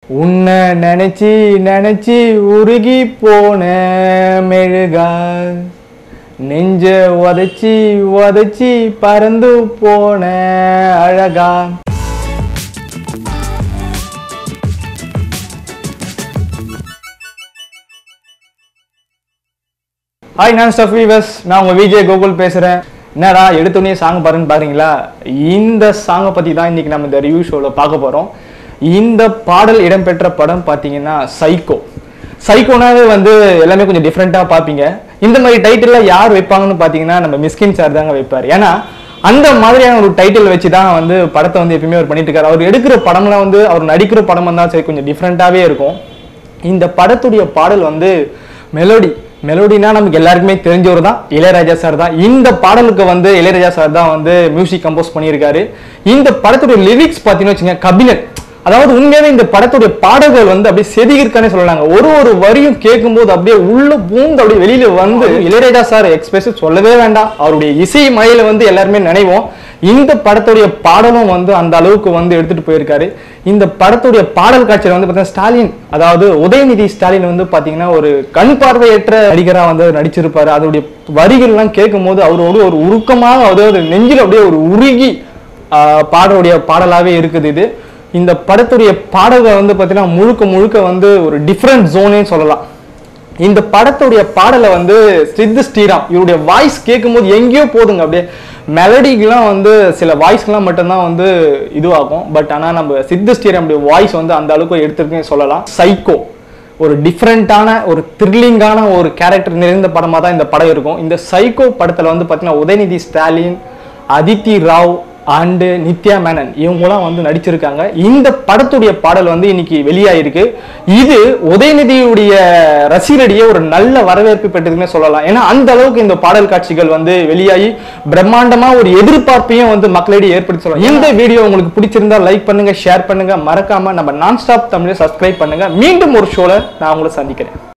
உன்னை நினைச்சி நினைச்சி உருகி போன மெழுகா நெஞ்ச உதைச்சி உதைச்சி பறந்து போன அழகா ஹாய் நான் ஸ்டஃப் வீவர்ஸ் நான் உங்க விஜய் கோகுல் பேசுறேன் என்னடா எடுத்தோடனே சாங் பாருன்னு பாருங்களா இந்த சாங்கை பத்தி தான் இன்னைக்கு நம்ம இந்த ரிவ்யூ ஷோல பார்க்க போறோம் இந்த பாடல் இடம்பெற்ற படம் பார்த்தீங்கன்னா சைக்கோ சைக்கோனாவே வந்து எல்லாமே கொஞ்சம் டிஃப்ரெண்ட்டாக பார்ப்பீங்க இந்த மாதிரி டைட்டில் யார் வைப்பாங்கன்னு பார்த்தீங்கன்னா நம்ம மிஸ்கின் சார் தாங்க வைப்பார் ஏன்னா அந்த மாதிரியான ஒரு டைட்டில் வச்சு தான் வந்து படத்தை வந்து எப்பயுமே அவர் பண்ணிட்டு இருக்காரு அவர் எடுக்கிற படம்லாம் வந்து அவர் நடிக்கிற படமாக தான் சரி கொஞ்சம் டிஃப்ரெண்ட்டாகவே இருக்கும் இந்த படத்துடைய பாடல் வந்து மெலோடி மெலோடினா நமக்கு எல்லாருக்குமே தெரிஞ்சவர் தான் இளையராஜா சார் தான் இந்த பாடலுக்கு வந்து இளையராஜா சார் தான் வந்து மியூசிக் கம்போஸ் பண்ணியிருக்காரு இந்த படத்துடைய லிரிக்ஸ் பார்த்தீங்கன்னு வச்சுங்க கபிலன் அதாவது உண்மையாவே இந்த படத்துடைய பாடல்கள் வந்து அப்படியே செதுகிருக்கானே சொல்லலாங்க ஒரு ஒரு வரியும் கேட்கும்போது அப்படியே உள்ள பூந்து அப்படியே வெளியில வந்து இளையராஜா சார் எக்ஸ்பிரஸ் சொல்லவே வேண்டாம் அவருடைய இசை மழையில வந்து எல்லாருமே நினைவோம் இந்த படத்துடைய பாடலும் வந்து அந்த அளவுக்கு வந்து எடுத்துட்டு போயிருக்காரு இந்த படத்துடைய பாடல் காட்சியில் வந்து பார்த்தீங்கன்னா ஸ்டாலின் அதாவது உதயநிதி ஸ்டாலின் வந்து பார்த்தீங்கன்னா ஒரு கண் பார்வையற்ற நடிகரா வந்து நடிச்சிருப்பாரு அதோடைய வரிகள்லாம் கேட்கும்போது அவரோட ஒரு உருக்கமாக அதாவது நெஞ்சில் அப்படியே ஒரு உருகி ஆஹ், பாடலுடைய பாடலாவே இருக்குது இது இந்த படத்துடைய பாடல்கள் வந்து பார்த்தீங்கன்னா முழுக்க முழுக்க வந்து ஒரு டிஃப்ரெண்ட் ஜோனே சொல்லலாம் இந்த படத்துடைய பாடலை வந்து சித்து ஸ்ரீராம் இவருடைய வாய்ஸ் கேட்கும்போது எங்கேயோ போதுங்க அப்படியே மெலடிக்கெலாம் வந்து சில வாய்ஸ்க்கெலாம் மட்டும்தான் வந்து இதுவாகும் பட் ஆனால் நம்ம சித்து ஸ்ரீராமுடைய வாய்ஸ் வந்து அந்த அளவுக்கு எடுத்திருக்குன்னு சொல்லலாம் சைக்கோ ஒரு டிஃப்ரெண்ட்டான ஒரு த்ரில்லிங்கான ஒரு கேரக்டர் நிறைந்த படமாக தான் இந்த படம் இருக்கும் இந்த சைக்கோ படத்தில் வந்து பார்த்தீங்கன்னா உதயநிதி ஸ்டாலின் அதித்தி ராவ் அண்டு நித்யா மேனன் இவங்கலாம் வந்து நடிச்சிருக்காங்க இந்த படத்துடைய பாடல் வந்து இன்னைக்கு வெளியாயிருக்கு இது உதயநிதியுடைய ரசிகரிடையே ஒரு நல்ல வரவேற்பு பெற்றதுன்னே சொல்லலாம் ஏன்னா அந்த அளவுக்கு இந்த பாடல் காட்சிகள் வந்து வெளியாகி பிரம்மாண்டமா ஒரு எதிர்பார்ப்பையும் வந்து மக்களிடையே ஏற்படுத்தி சொல்லலாம் இந்த வீடியோ உங்களுக்கு பிடிச்சிருந்தா லைக் பண்ணுங்க ஷேர் பண்ணுங்க மறக்காம நம்ம நான் ஸ்டாப் தமிழை சப்ஸ்கிரைப் பண்ணுங்க மீண்டும் ஒரு ஷோல நான் உங்களை சந்திக்கிறேன்